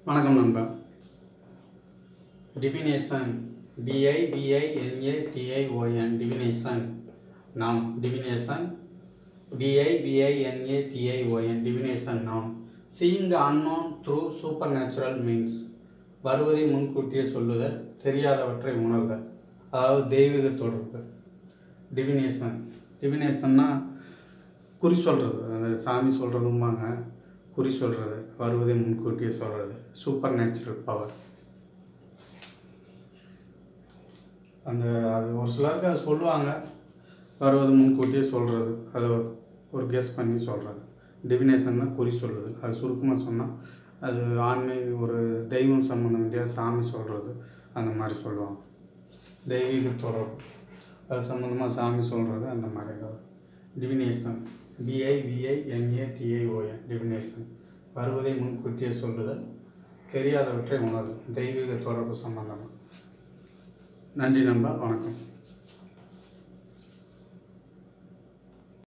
வணக்கம் நண்பா divination டிஐவிஐஎன்ஏடிஐஓஎன் divination நாம் டிவினேஷன் டிஐவிஐஎன்ஏடிஐஓஎன் டிவினேஷன் நாம் seeing the unknown through super natural means வருவதை முன்கூட்டியே சொல்லுதல் தெரியாதவற்றை உணர்தல் அதாவது தெய்வீக தொடர்பு டிவினேஷன் டிவினேஷன்னா குறி சொல்கிறது அந்த சாமி சொல்கிறதும்பாங்க குறி சொல்கிறது வருவதை முன்கூட்டியே சொல்கிறது சூப்பர் நேச்சுரல் பவர் அந்த அது ஒரு சிலருக்கு அது சொல்லுவாங்க வருவது முன்கூட்டியே சொல்கிறது அதை ஒரு ஒரு கெஸ் பண்ணி சொல்கிறது டிவினேஷன்னா குறி சொல்லுது அது சுருக்கமாக சொன்னால் அது ஆன்மீக ஒரு தெய்வம் சம்மந்தம் இல்லையா சாமி சொல்கிறது அந்த மாதிரி சொல்லுவாங்க தெய்வீக தொடர்பு அது சம்மந்தமாக சாமி சொல்கிறது அந்த மாதிரி டிவினேஷன் டிஐவிஐஎன்ஏடிஐஓஎன் டிவினேஷன் வருவதை முன்கூட்டியே சொல்லுதல் தெரியாதவற்றை உணர்தல் தெய்வீக தொடர்பு சம்பந்தமாக நன்றி நண்பா வணக்கம்